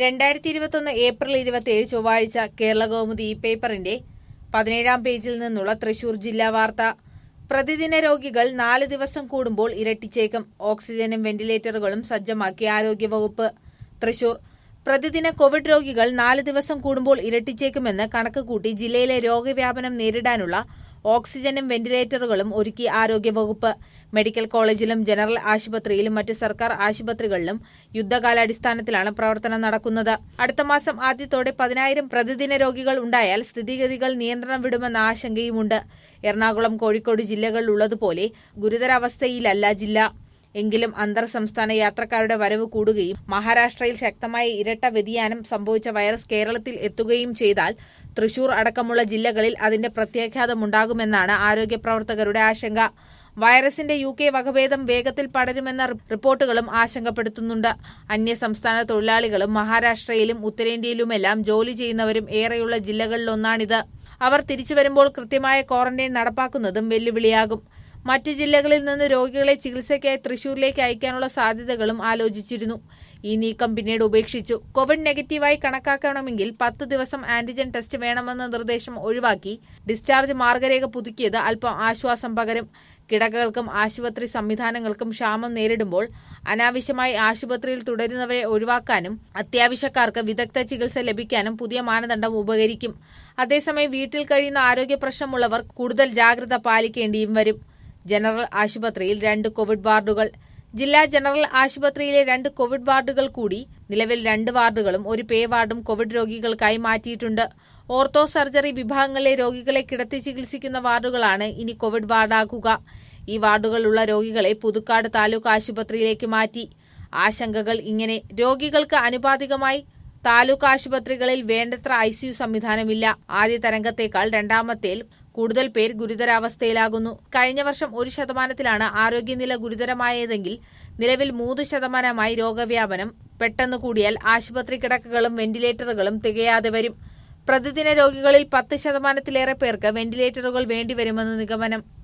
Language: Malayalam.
രണ്ടായിരത്തി ഇരുപത്തൊന്ന് ഏപ്രിൽ ഇരുപത്തിയേഴ് ചൊവ്വാഴ്ച കേരള കൗമുദി ഈ പേപ്പറിന്റെ പതിനേഴാം പേജിൽ നിന്നുള്ള തൃശൂർ ജില്ലാ വാർത്ത പ്രതിദിന രോഗികൾ നാല് ദിവസം കൂടുമ്പോൾ ഇരട്ടിച്ചേക്കും ഓക്സിജനും വെന്റിലേറ്ററുകളും സജ്ജമാക്കി ആരോഗ്യവകുപ്പ് തൃശൂർ പ്രതിദിന കോവിഡ് രോഗികൾ നാല് ദിവസം കൂടുമ്പോൾ ഇരട്ടിച്ചേക്കുമെന്ന് കണക്ക് കൂട്ടി ജില്ലയിലെ രോഗവ്യാപനം നേരിടാനുള്ള ഓക്സിജനും വെന്റിലേറ്ററുകളും ഒരുക്കി ആരോഗ്യവകുപ്പ് മെഡിക്കൽ കോളേജിലും ജനറൽ ആശുപത്രിയിലും മറ്റ് സർക്കാർ ആശുപത്രികളിലും യുദ്ധകാലാടിസ്ഥാനത്തിലാണ് പ്രവർത്തനം നടക്കുന്നത് അടുത്ത മാസം ആദ്യത്തോടെ പതിനായിരം പ്രതിദിന രോഗികൾ ഉണ്ടായാൽ സ്ഥിതിഗതികൾ നിയന്ത്രണം വിടുമെന്ന ആശങ്കയുമുണ്ട് എറണാകുളം കോഴിക്കോട് ജില്ലകളിലുള്ളതുപോലെ ഗുരുതരാവസ്ഥയിലല്ല ജില്ല എങ്കിലും അന്തർ സംസ്ഥാന യാത്രക്കാരുടെ വരവ് കൂടുകയും മഹാരാഷ്ട്രയിൽ ശക്തമായ ഇരട്ട വ്യതിയാനം സംഭവിച്ച വൈറസ് കേരളത്തിൽ എത്തുകയും ചെയ്താൽ തൃശൂർ അടക്കമുള്ള ജില്ലകളിൽ അതിന്റെ പ്രത്യാഘാതമുണ്ടാകുമെന്നാണ് ആരോഗ്യ പ്രവർത്തകരുടെ ആശങ്ക വൈറസിന്റെ യു കെ വകഭേദം വേഗത്തിൽ പടരുമെന്ന റിപ്പോർട്ടുകളും ആശങ്കപ്പെടുത്തുന്നുണ്ട് അന്യ സംസ്ഥാന തൊഴിലാളികളും മഹാരാഷ്ട്രയിലും ഉത്തരേന്ത്യയിലുമെല്ലാം ജോലി ചെയ്യുന്നവരും ഏറെയുള്ള ജില്ലകളിലൊന്നാണിത് അവർ തിരിച്ചു വരുമ്പോൾ കൃത്യമായ ക്വാറന്റൈൻ നടപ്പാക്കുന്നതും വെല്ലുവിളിയാകും മറ്റ് ജില്ലകളിൽ നിന്ന് രോഗികളെ ചികിത്സയ്ക്കായി തൃശൂരിലേക്ക് അയക്കാനുള്ള സാധ്യതകളും ആലോചിച്ചിരുന്നു ഈ നീക്കം പിന്നീട് ഉപേക്ഷിച്ചു കോവിഡ് നെഗറ്റീവായി കണക്കാക്കണമെങ്കിൽ പത്ത് ദിവസം ആന്റിജൻ ടെസ്റ്റ് വേണമെന്ന നിർദ്ദേശം ഒഴിവാക്കി ഡിസ്ചാർജ് മാർഗരേഖ പുതുക്കിയത് അല്പം ആശ്വാസം പകരും കിടക്കകൾക്കും ആശുപത്രി സംവിധാനങ്ങൾക്കും ക്ഷാമം നേരിടുമ്പോൾ അനാവശ്യമായി ആശുപത്രിയിൽ തുടരുന്നവരെ ഒഴിവാക്കാനും അത്യാവശ്യക്കാർക്ക് വിദഗ്ധ ചികിത്സ ലഭിക്കാനും പുതിയ മാനദണ്ഡം ഉപകരിക്കും അതേസമയം വീട്ടിൽ കഴിയുന്ന ആരോഗ്യ പ്രശ്നമുള്ളവർ കൂടുതൽ ജാഗ്രത പാലിക്കേണ്ടിയും വരും ജനറൽ ആശുപത്രിയിൽ രണ്ട് കോവിഡ് വാർഡുകൾ ജില്ലാ ജനറൽ ആശുപത്രിയിലെ രണ്ട് കോവിഡ് വാർഡുകൾ കൂടി നിലവിൽ രണ്ട് വാർഡുകളും ഒരു പേ വാർഡും കോവിഡ് രോഗികൾക്കായി മാറ്റിയിട്ടുണ്ട് ഓർത്തോ സർജറി വിഭാഗങ്ങളിലെ രോഗികളെ കിടത്തി ചികിത്സിക്കുന്ന വാർഡുകളാണ് ഇനി കോവിഡ് വാർഡാക്കുക ഈ വാർഡുകളുള്ള രോഗികളെ പുതുക്കാട് താലൂക്ക് ആശുപത്രിയിലേക്ക് മാറ്റി ആശങ്കകൾ ഇങ്ങനെ രോഗികൾക്ക് അനുപാതികമായി താലൂക്ക് ആശുപത്രികളിൽ വേണ്ടത്ര ഐസിയു സംവിധാനമില്ല ആദ്യ തരംഗത്തേക്കാൾ രണ്ടാമത്തേൽ കൂടുതൽ പേർ ഗുരുതരാവസ്ഥയിലാകുന്നു കഴിഞ്ഞ വർഷം ഒരു ശതമാനത്തിലാണ് ആരോഗ്യനില ഗുരുതരമായതെങ്കിൽ നിലവിൽ മൂന്ന് ശതമാനമായി രോഗവ്യാപനം പെട്ടെന്ന് കൂടിയാൽ ആശുപത്രി കിടക്കകളും വെന്റിലേറ്ററുകളും തികയാതെ വരും പ്രതിദിന രോഗികളിൽ പത്ത് ശതമാനത്തിലേറെ പേർക്ക് വെന്റിലേറ്ററുകൾ വേണ്ടിവരുമെന്ന് നിഗമനം